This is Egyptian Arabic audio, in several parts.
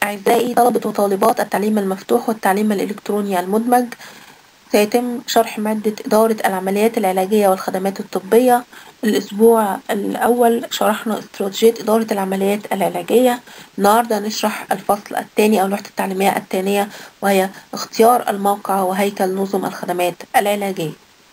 أعزائي طلبة وطالبات التعليم المفتوح والتعليم الإلكتروني المدمج سيتم شرح مادة إدارة العمليات العلاجية والخدمات الطبية الأسبوع الأول شرحنا استراتيجية إدارة العمليات العلاجية النهاردة نشرح الفصل الثاني أو الوحدة التعليمية الثانية وهي اختيار الموقع وهيكل نظم الخدمات العلاجية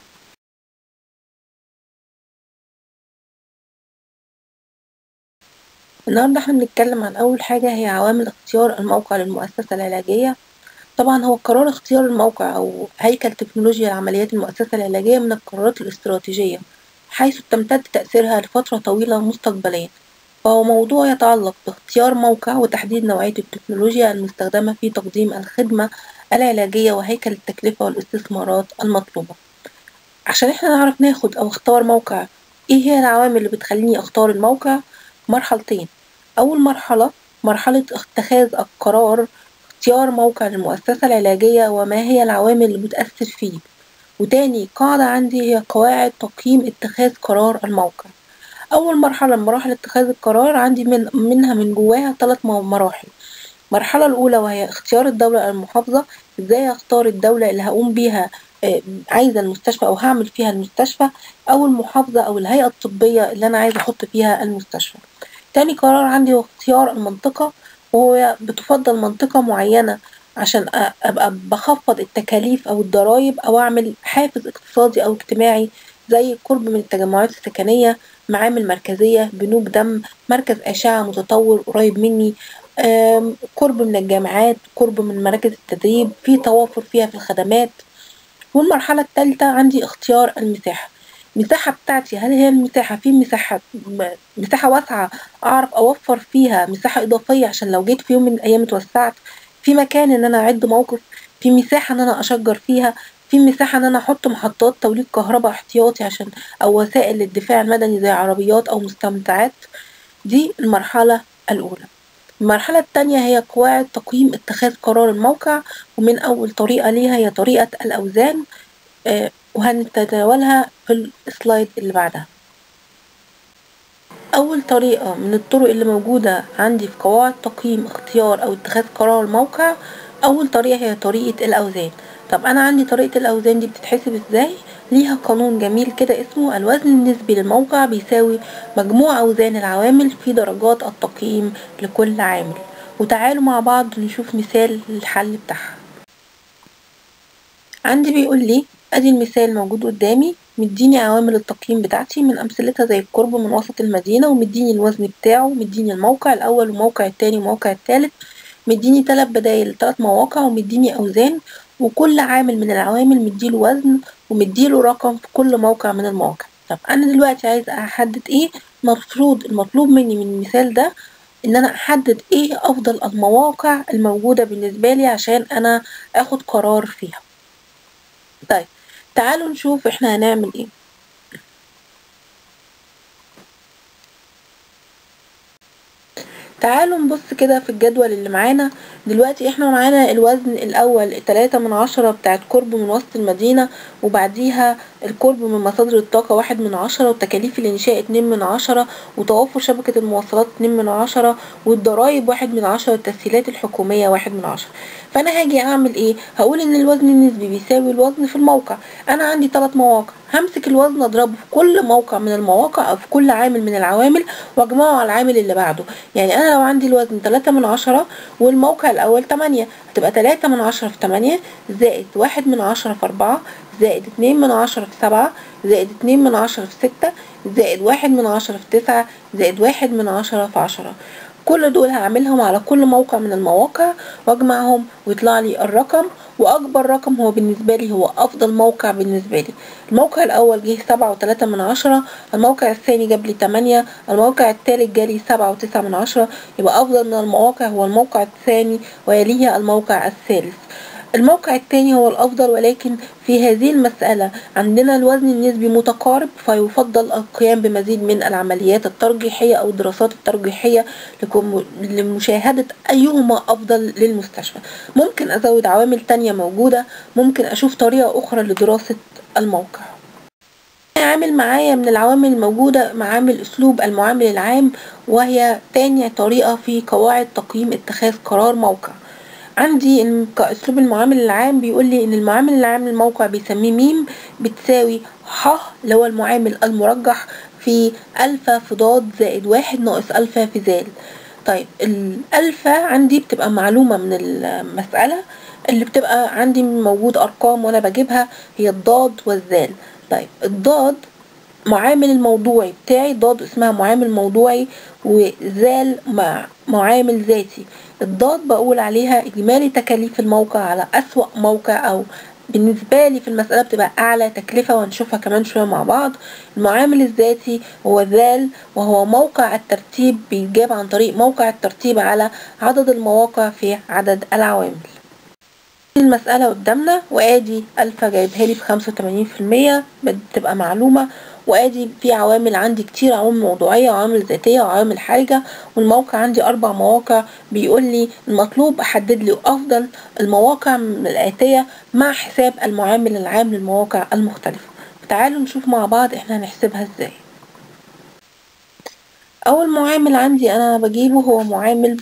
النهاردة احنا بنتكلم عن أول حاجة هي عوامل اختيار الموقع للمؤسسة العلاجية طبعا هو قرار اختيار الموقع أو هيكل تكنولوجيا العمليات المؤسسة العلاجية من القرارات الاستراتيجية حيث تمتد تأثيرها لفترة طويلة مستقبليا فهو موضوع يتعلق باختيار موقع وتحديد نوعية التكنولوجيا المستخدمة في تقديم الخدمة العلاجية وهيكل التكلفة والاستثمارات المطلوبة عشان احنا نعرف ناخد أو اختار موقع ايه هي العوامل اللي بتخليني اختار الموقع مرحلتين أول مرحلة مرحلة اتخاذ القرار اختيار موقع للمؤسسة العلاجية وما هي العوامل اللي بتأثر فيه وتاني قاعدة عندي هي قواعد تقييم اتخاذ قرار الموقع أول مرحلة من مراحل اتخاذ القرار عندي من منها من جواها ثلاث مراحل المرحلة الأولى وهي اختيار الدولة المحافظة ازاي اختار الدولة اللي هقوم بيها عايزة المستشفى أو هعمل فيها المستشفى أو المحافظة أو الهيئة الطبية اللي أنا عايزة أحط فيها المستشفى تاني قرار عندي هو اختيار المنطقة وهو بتفضل منطقة معينة عشان أبقى بخفض التكاليف أو الضرايب أو أعمل حافز اقتصادي أو اجتماعي زي قرب من التجمعات السكنية معامل مركزية بنوك دم مركز أشعة متطور قريب مني قرب من الجامعات قرب من مراكز التدريب في توافر فيها في الخدمات والمرحلة الثالثة عندي اختيار المساحة المساحة بتاعتي هل هي المساحة في مساحة مساحة واسعة أعرف أوفر فيها مساحة إضافية عشان لو جيت في يوم من الأيام اتوسعت في مكان إن أنا أعد موقف في مساحة إن أنا أشجر فيها في مساحة إن أنا أحط محطات توليد كهرباء احتياطي عشان أو وسائل للدفاع المدني زي عربيات أو مستمتعات دي المرحلة الأولى المرحلة التانية هي قواعد تقييم اتخاذ قرار الموقع ومن أول طريقة ليها هي طريقة الأوزان وهنتناولها في السلايد اللي بعدها أول طريقة من الطرق اللي موجودة عندي في قواعد تقييم اختيار أو اتخاذ قرار الموقع أول طريقة هي طريقة الأوزان طب أنا عندي طريقة الأوزان دي بتتحسب إزاي؟ ليها قانون جميل كده اسمه الوزن النسبي للموقع بيساوي مجموع أوزان العوامل في درجات التقييم لكل عامل وتعالوا مع بعض نشوف مثال للحل بتاعها عندي بيقول لي ادي المثال موجود قدامي مديني عوامل التقييم بتاعتي من امثلتها زي القرب من وسط المدينة ومديني الوزن بتاعه ومديني الموقع الاول والموقع التاني والموقع التالت مديني تلات بدايل تلات مواقع ومديني اوزان وكل عامل من العوامل مديله وزن ومديله رقم في كل موقع من المواقع طب انا دلوقتي عايزة احدد ايه المفروض المطلوب مني من المثال ده ان انا احدد ايه افضل المواقع الموجودة بالنسبة لي عشان انا اخد قرار فيها طيب تعالوا نشوف احنا هنعمل ايه تعالوا نبص كده في الجدول اللي معانا دلوقتي احنا معانا الوزن الاول تلاتة من عشرة بتاعت قرب من وسط المدينة وبعديها القرب من مصادر الطاقة واحد من عشرة وتكاليف الانشاء اتنين من عشرة وتوافر شبكة المواصلات اتنين من عشرة والضرايب واحد من عشرة والتسهيلات الحكومية واحد من عشرة فانا هاجي اعمل ايه هقول ان الوزن النسبي بيساوي الوزن في الموقع انا عندي تلات مواقع همسك الوزن اضربه في كل موقع من المواقع او في كل عامل من العوامل واجمعه على العامل اللي بعده يعني انا لو عندي الوزن تلاتة من عشرة والموقع الاول تمانية هتبقى تلاتة من عشرة في تمانية زائد واحد من عشرة في اربعة زائد اتنين من عشرة في سبعة زائد اتنين من عشرة في ستة زائد واحد من عشرة في تسعة زائد واحد من عشرة في عشرة كل دول هعملهم على كل موقع من المواقع واجمعهم ويطلع لي الرقم واكبر رقم هو بالنسبه لي هو افضل موقع بالنسبه لي الموقع الاول جه سبعة وتلاتة من عشرة الموقع الثاني جاب لي تمانية الموقع الثالث جالي سبعة وتسعة من عشرة يبقى افضل من المواقع هو الموقع الثاني ويليه الموقع الثالث الموقع الثاني هو الأفضل ولكن في هذه المسألة عندنا الوزن النسبي متقارب فيفضل القيام بمزيد من العمليات الترجيحية أو الدراسات الترجيحية لمشاهدة أيهما أفضل للمستشفى ممكن أزود عوامل تانية موجودة ممكن أشوف طريقة أخرى لدراسة الموقع عامل معايا من العوامل الموجودة معامل أسلوب المعامل العام وهي تاني طريقة في قواعد تقييم اتخاذ قرار موقع عندي إن ك- أسلوب المعامل العام بيقول لي إن المعامل العام للموقع بيسميه ميم بتساوي ح اللي هو المعامل المرجح في ألفا في ضاد زائد واحد ناقص ألفا في زال طيب الألفا عندي بتبقى معلومة من المسألة اللي بتبقى عندي موجود أرقام وأنا بجيبها هي الضاد والزال طيب الضاد معامل الموضوعي بتاعي ضاد اسمها معامل موضوعي وزال مع معامل ذاتي الضاد بقول عليها إجمالي تكاليف الموقع على أسوأ موقع أو بالنسبة لي في المسألة بتبقى أعلى تكلفة وهنشوفها كمان شوية مع بعض المعامل الذاتي هو ذال وهو موقع الترتيب بيتجاب عن طريق موقع الترتيب على عدد المواقع في عدد العوامل المسألة قدامنا وادي ألفا جايبها لي بخمسة وتمانين في المية بتبقى معلومة وادي في عوامل عندي كتير عوامل موضوعية وعوامل ذاتية وعوامل حرجة والموقع عندي أربع مواقع بيقول لي المطلوب أحدد لي أفضل المواقع من الآتية مع حساب المعامل العام للمواقع المختلفة تعالوا نشوف مع بعض احنا هنحسبها ازاي أول معامل عندي أنا بجيبه هو معامل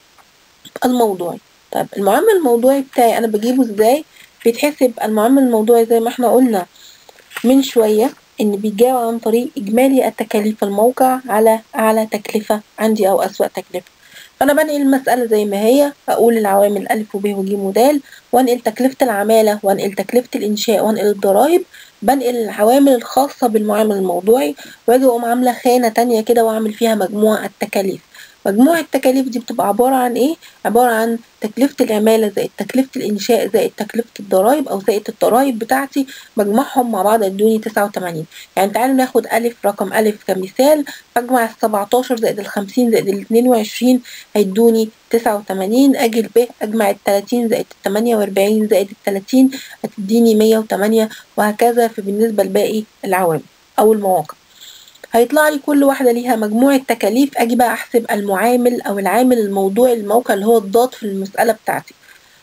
الموضوعي طيب المعامل الموضوعي بتاعي أنا بجيبه ازاي بيتحسب المعامل الموضوعي زي ما احنا قلنا من شوية إن بيتجاب عن طريق إجمالي التكاليف الموقع على أعلى تكلفة عندي أو أسوأ تكلفة فأنا بنقل المسألة زي ما هي أقول العوامل ألف وب وج ودال وأنقل تكلفة العمالة وأنقل تكلفة الإنشاء وأنقل الضرايب بنقل العوامل الخاصة بالمعامل الموضوعي وأجي أقوم عاملة خانة تانية كده وأعمل فيها مجموع التكاليف مجموع التكاليف دي بتبقى عبارة عن إيه؟ عبارة عن تكلفة العمالة زائد تكلفة الإنشاء زائد تكلفة الضرايب أو زائد الضرايب بتاعتي مجموعهم مع بعض ادوني تسعة وتمانين يعني تعالوا ناخد ألف رقم ألف كمثال بجمع السبعتاشر زائد الخمسين زائد الاتنين وعشرين هيدوني تسعة وتمانين أجي ب أجمع التلاتين زائد التمانية وأربعين زائد التلاتين هتديني مية وتمانية وهكذا في بالنسبة لباقي العوامل أو المواقع هيطلع لي كل واحدة ليها مجموعة تكاليف أجي بقى أحسب المعامل أو العامل الموضوعي للموقع اللي هو الضاد في المسألة بتاعتي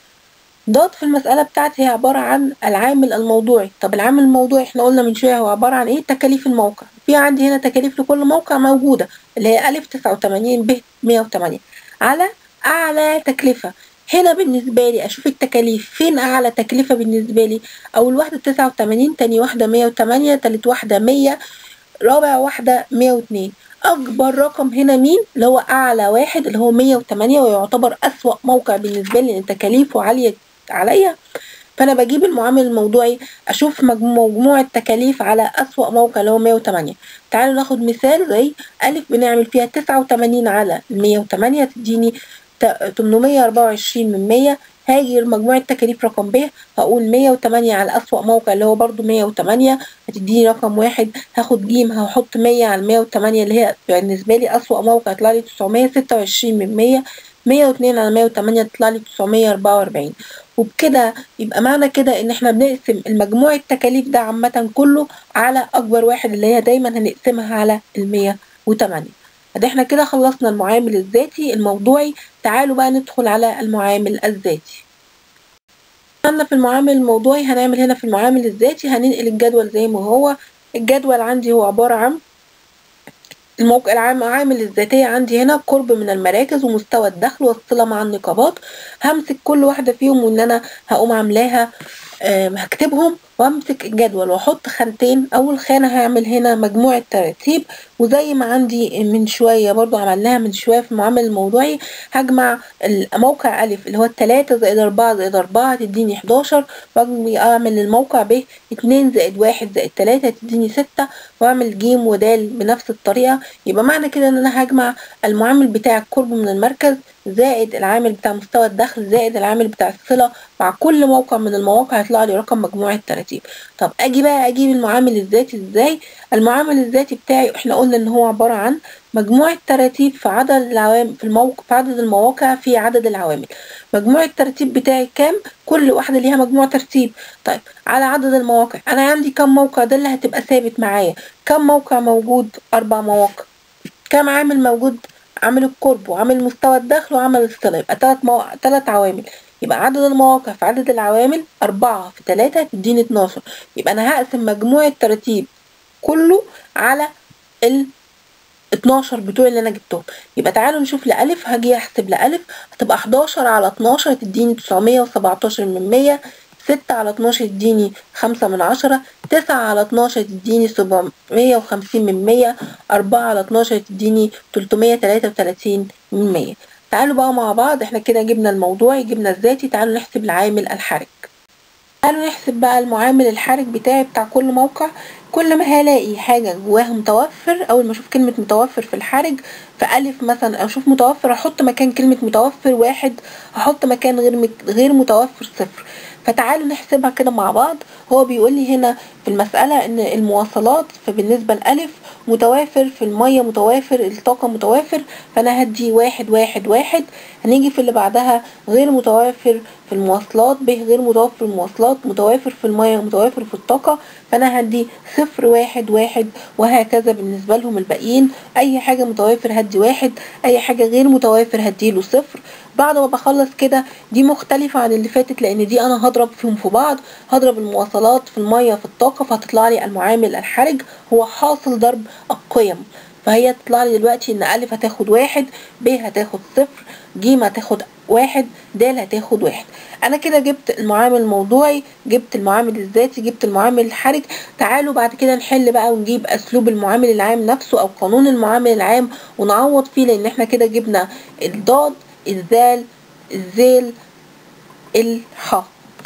ضاد في المسألة بتاعتي هي عبارة عن العامل الموضوعي طب العامل الموضوعي احنا قلنا من شوية هو عبارة عن ايه تكاليف الموقع في عندي هنا تكاليف لكل موقع موجودة اللي هي ألف تسعة وتمانين ب مية وتمانية على أعلى تكلفة هنا بالنسبة لي أشوف التكاليف فين أعلى تكلفة بالنسبة لي أول واحدة تسعة وتمانين تاني واحدة مية وتمانية تالت واحدة مية رابع واحدة مية واتنين أكبر رقم هنا مين اللي هو أعلى واحد اللي هو مية وتمانية ويعتبر أسوأ موقع بالنسبة لي لأن تكاليفه عالية عليا فأنا بجيب المعامل الموضوعي أشوف مجموع التكاليف على أسوأ موقع اللي هو مية وتمانية تعالوا ناخد مثال زي ألف بنعمل فيها تسعة وتمانين على المية وتمانية تديني تمنمية أربعة وعشرين من مية هاجي مجموع التكاليف رقم ب هقول مية وتمانية على أسوأ موقع اللي هو برضو مية وتمانية هتديني رقم واحد هاخد جيم هحط مية على المية وتمانية اللي هي بالنسبة لي أسوأ موقع يطلع لي تسعمية ستة وعشرين من مية مية واتنين على مية وتمانية تطلع لي تسعمية أربعة وأربعين وبكده يبقى معنى كده إن احنا بنقسم المجموع التكاليف ده عامة كله على أكبر واحد اللي هي دايما هنقسمها على المية وتمانية ادي احنا كده خلصنا المعامل الذاتي الموضوعي تعالوا بقى ندخل على المعامل الذاتي عندنا في المعامل الموضوعي هنعمل هنا في المعامل الذاتي هننقل الجدول زي ما هو الجدول عندي هو عبارة عن الموقع العامل الذاتية عندي هنا قرب من المراكز ومستوى الدخل والصلة مع النقابات همسك كل واحدة فيهم وان انا هقوم عاملاها هكتبهم وامسك الجدول واحط خانتين اول خانة هعمل هنا مجموعة ترتيب وزي ما عندي من شوية برضو عملناها من شوية في المعامل الموضوعي هجمع الموقع ألف اللي هو التلاتة زائد أربعة زائد أربعة تديني حداشر وأجي أعمل الموقع ب اتنين زائد واحد زائد تلاتة تديني ستة وأعمل جيم ودال بنفس الطريقة يبقى معنى كده إن أنا هجمع المعامل بتاع القرب من المركز زائد العامل بتاع مستوى الدخل زائد العامل بتاع الصلة مع كل موقع من المواقع هيطلع لي رقم مجموع التراتيب طب اجي بقى اجيب المعامل الذاتي ازاي المعامل الذاتي بتاعي احنا قلنا ان هو عبارة عن مجموع التراتيب في عدد العوامل في الموقع في عدد المواقع في عدد العوامل مجموع الترتيب بتاعي كام كل واحدة ليها مجموع ترتيب طيب على عدد المواقع انا عندي كم موقع ده اللي هتبقى ثابت معايا كم موقع موجود اربع مواقع كم عامل موجود عامل القرب وعامل مستوى الدخل وعامل الصلة يبقى تلات مو... تلات عوامل يبقى عدد المواقع في عدد العوامل أربعة في تلاتة تديني اتناشر يبقى أنا هقسم مجموع التراتيب كله على ال 12 بتوع اللي انا جبتهم يبقى تعالوا نشوف لألف هاجي احسب لألف هتبقى 11 على 12 تديني 917 من 100 ستة على 12 تديني خمسة من عشرة تسعة على 12 تديني 750 من 100 أربعة على 12 تديني 333 من 100 تعالوا بقى مع بعض احنا كده جبنا الموضوعي جبنا الذاتي تعالوا نحسب العامل الحرج تعالوا نحسب بقى المعامل الحرج بتاعي بتاع كل موقع كل ما هلاقي حاجة جواها متوفر أول ما أشوف كلمة متوفر في الحرج فألف مثلا أشوف متوفر أحط مكان كلمة متوفر واحد أحط مكان غير مت... غير متوفر صفر فتعالوا نحسبها كده مع بعض هو بيقول لي هنا في المسألة إن المواصلات فبالنسبة لألف متوافر في المية متوافر الطاقة متوافر فأنا هدي واحد واحد واحد هنيجي في اللي بعدها غير متوافر في المواصلات ب غير متوفر في المواصلات متوافر في المية متوافر في الطاقة فأنا هدي صفر واحد واحد وهكذا بالنسبة لهم الباقيين أي حاجة متوافر هدي واحد أي حاجة غير متوافر هديله صفر بعد ما بخلص كده دي مختلفة عن اللي فاتت لأن دي أنا هضرب فيهم في بعض هضرب المواصلات في المية في الطاقة فهتطلع لي المعامل الحرج هو حاصل ضرب القيم فهي تطلع لي دلوقتي ان ألف هتاخد واحد ب هتاخد صفر ج هتاخد واحد د هتاخد واحد انا كده جبت المعامل الموضوعي جبت المعامل الذاتي جبت المعامل الحرج تعالوا بعد كده نحل بقى ونجيب اسلوب المعامل العام نفسه او قانون المعامل العام ونعوض فيه لان احنا كده جبنا الضاد الذال الذيل الح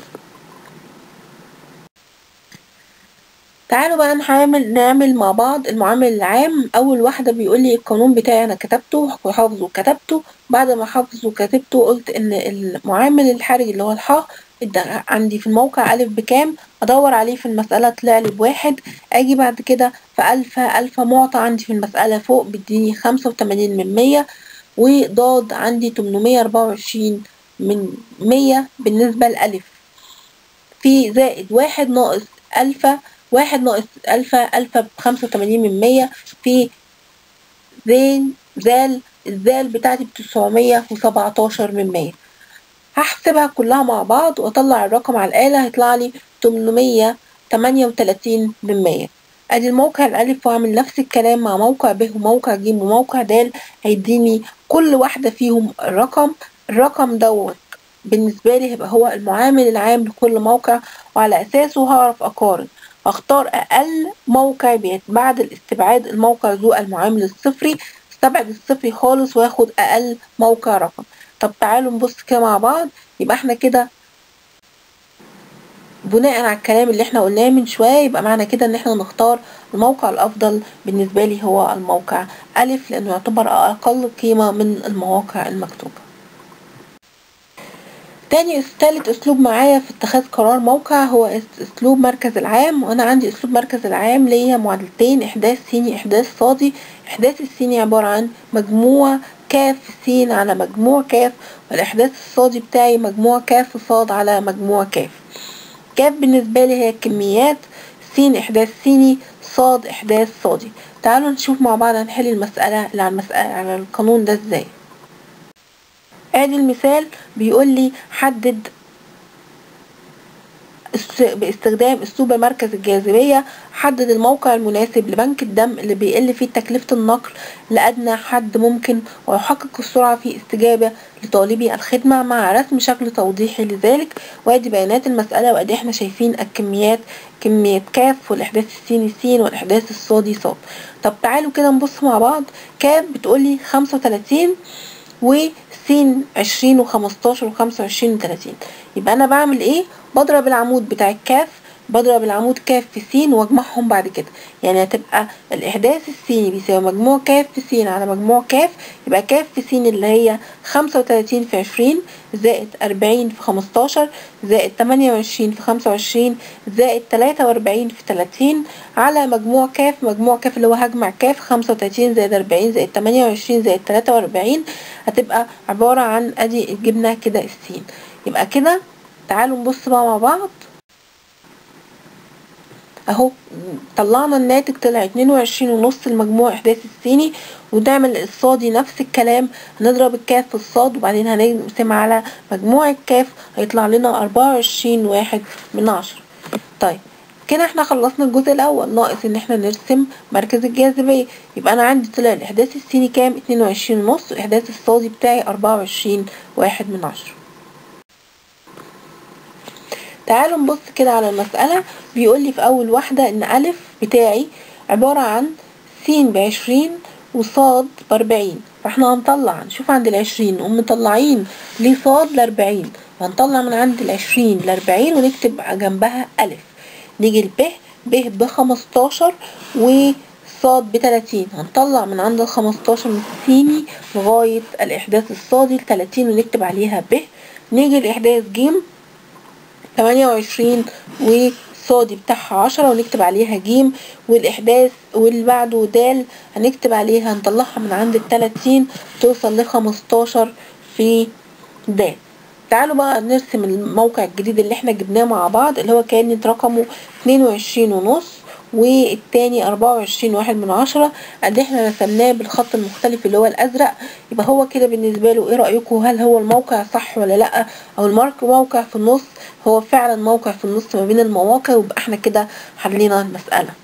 تعالوا بقى نعمل نعمل مع بعض المعامل العام اول واحده بيقول لي القانون بتاعي انا كتبته وحافظه وكتبته بعد ما حافظه وكتبته قلت ان المعامل الحرج اللي هو الح عندي في الموقع ألف بكام أدور عليه في المسألة طلع لي بواحد أجي بعد كده في ألفا ألفا معطى عندي في المسألة فوق بيديني خمسة وتمانين من مية وضاد عندي تمنمية أربعة وعشرين من مية بالنسبة لألف في زائد واحد ناقص ألفا واحد ناقص ألفا ألفا بخمسة وتمانين من مية في زين زال الزال بتاعتي بتسعمية وسبعتاشر من مية هحسبها كلها مع بعض واطلع الرقم على الآلة هيطلع لي تمنمية تمانية وتلاتين من مية ادي الموقع الالف واعمل نفس الكلام مع موقع ب وموقع ج وموقع د هيديني كل واحدة فيهم الرقم الرقم دوت بالنسبة لي هيبقى هو المعامل العام لكل موقع وعلى اساسه هعرف اقارن اختار اقل موقع بعد الاستبعاد الموقع ذو المعامل الصفري استبعد الصفري خالص واخد اقل موقع رقم طب تعالوا نبص كده مع بعض يبقى احنا كده بناء على الكلام اللي احنا قلناه من شوية يبقى معنى كده ان احنا نختار الموقع الافضل بالنسبة لي هو الموقع الف لانه يعتبر اقل قيمة من المواقع المكتوبة تاني تالت اسلوب معايا في اتخاذ قرار موقع هو اسلوب مركز العام وانا عندي اسلوب مركز العام ليا معادلتين احداث سيني احداث صادي احداث السيني عبارة عن مجموع كاف س على مجموع كاف والاحداث الصادي بتاعي مجموع كاف صاد على مجموع كاف كاف بالنسبة لي هي الكميات س إحداث سيني صاد إحداث صادي تعالوا نشوف مع بعض هنحل المسألة اللي على المسألة على القانون ده ازاي ادي المثال بيقول لي حدد باستخدام اسلوب مركز الجاذبية حدد الموقع المناسب لبنك الدم اللي بيقل فيه تكلفة النقل لأدنى حد ممكن ويحقق السرعة في استجابة لطالبي الخدمة مع رسم شكل توضيحي لذلك وادي بيانات المسألة وادي احنا شايفين الكميات كمية كاف والإحداث السيني سين والإحداث الصادي صاد طب تعالوا كده نبص مع بعض كاف بتقولي خمسة وتلاتين وسين عشرين وخمستاشر وخمسة وعشرين وتلاتين يبقى أنا بعمل إيه؟ بضرب العمود بتاع الكاف بضرب العمود كاف في س واجمعهم بعد كده يعني هتبقى الإحداث السيني بيساوي مجموع كاف في س على مجموع كاف يبقى كاف في س اللي هي خمسة وتلاتين في عشرين زائد أربعين في خمستاشر زائد تمانية وعشرين في خمسة وعشرين زائد تلاتة وأربعين في تلاتين على مجموع كاف مجموع كاف اللي هو هجمع كاف خمسة وتلاتين زائد أربعين زائد تمانية وعشرين زائد تلاتة وأربعين هتبقى عبارة عن أدي جبنا كده السين يبقى كده تعالوا نبص بقى مع بعض اهو طلعنا الناتج طلع اتنين وعشرين ونص المجموع احداث السيني ونعمل الصادي نفس الكلام هنضرب الكاف في الصاد وبعدين هنقسم على مجموع الكاف هيطلع لنا اربعة وعشرين واحد من عشرة طيب كده احنا خلصنا الجزء الاول ناقص ان احنا نرسم مركز الجاذبية يبقى انا عندي طلع الاحداث السيني كام اتنين وعشرين ونص واحداث الصادي بتاعي اربعة وعشرين واحد من عشرة تعالوا نبص كده على المسألة بيقول لي في أول واحدة إن ألف بتاعي عبارة عن س بعشرين وصاد بأربعين فاحنا هنطلع نشوف عند العشرين نقوم مطلعين ليه صاد لأربعين هنطلع من عند العشرين لأربعين ونكتب جنبها ألف نيجي لب ب بخمستاشر وصاد بتلاتين هنطلع من عند الخمستاشر من السيني لغاية الإحداث الصادي لتلاتين ونكتب عليها ب نيجي لإحداث جيم تمانية وعشرين والصادي بتاعها عشرة ونكتب عليها جيم والإحداث واللي بعده دال هنكتب عليها هنطلعها من عند التلاتين توصل لخمستاشر في دال تعالوا بقى نرسم الموقع الجديد اللي احنا جبناه مع بعض اللي هو كانت رقمه اتنين وعشرين ونص والتاني أربعة وعشرين واحد من عشرة قد احنا رسمناه بالخط المختلف اللي هو الأزرق يبقى هو كده بالنسبة له ايه رأيكم هل هو الموقع صح ولا لأ أو المارك موقع في النص هو فعلا موقع في النص ما بين المواقع ويبقى احنا كده حلينا المسألة